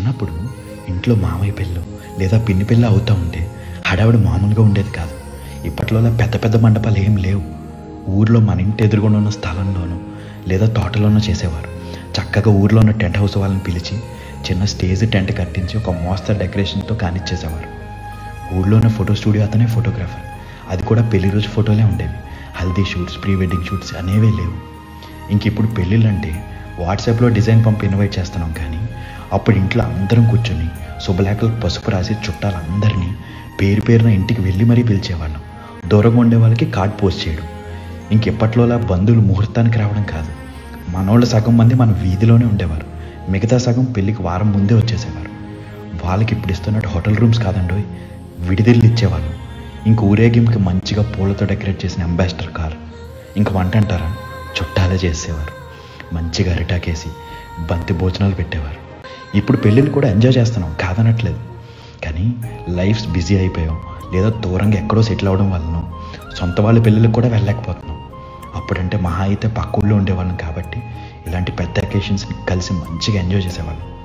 చిన్నప్పుడు ఇంట్లో మామయ్య పెళ్ళు లేదా పిన్ని పెళ్ళి అవుతూ ఉంటే హడావిడి మామూలుగా ఉండేది కాదు ఇప్పట్లోలా పెద్ద పెద్ద మండపాలు ఏం లేవు ఊర్లో మన ఇంటి ఎదురుగుండా ఉన్న స్థలంలోనూ లేదా తోటలోనూ చేసేవారు చక్కగా ఊర్లో ఉన్న టెంట్ హౌస్ వాళ్ళని పిలిచి చిన్న స్టేజ్ టెంట్ కట్టించి ఒక మోస్తరు డెకరేషన్తో కానిచ్చేసేవారు ఊళ్ళో ఉన్న ఫోటో స్టూడియో అతనే ఫోటోగ్రాఫర్ అది కూడా పెళ్లి రోజు ఫోటోలే ఉండేవి haldi shoots pre wedding shoots అనేవే లేవు ఇంక ఇప్పుడు పెళ్ళిళ్ళంటే వాట్సాప్లో డిజైన్ పంపి ఇన్వైట్ చేస్తున్నాం కానీ అప్పుడు ఇంట్లో అందరం కూర్చొని శుభలేఖలకు పసుపు రాసి చుట్టాలందరినీ పేరు పేరున ఇంటికి వెళ్ళి మరీ పిలిచేవాళ్ళం దూరంగా ఉండే వాళ్ళకి కార్డ్ పోస్ట్ చేయడం ఇంకెప్పట్లోలా బంధువులు ముహూర్తానికి రావడం కాదు మనోళ్ళ సగం మంది మన వీధిలోనే ఉండేవారు మిగతా సగం పెళ్ళికి వారం ముందే వచ్చేసేవారు వాళ్ళకి ఇప్పుడు ఇస్తున్నట్టు హోటల్ రూమ్స్ కాదండోయ్ విడిదిల్లు ఇచ్చేవాళ్ళు ఇంక ఊరేగింపుకి మంచిగా పూలతో డెకరేట్ చేసిన అంబాసిడర్ కార్ ఇంక వంట అంటారా చుట్టాలే చేసేవారు మంచిగా అరిటాకేసి బంతి భోజనాలు పెట్టేవారు ఇప్పుడు పెళ్ళిళ్ళు కూడా ఎంజాయ్ చేస్తున్నాం కాదనట్లేదు కానీ లైఫ్స్ బిజీ అయిపోయాం లేదా దూరంగా ఎక్కడో సెటిల్ అవ్వడం వలన సొంత వాళ్ళ పెళ్ళిళ్ళకి కూడా వెళ్ళలేకపోతున్నాం అప్పుడంటే మహా అయితే పక్క ఊళ్ళో ఉండేవాళ్ళం కాబట్టి ఇలాంటి పెద్ద అకేషన్స్ని కలిసి మంచిగా ఎంజాయ్ చేసేవాళ్ళం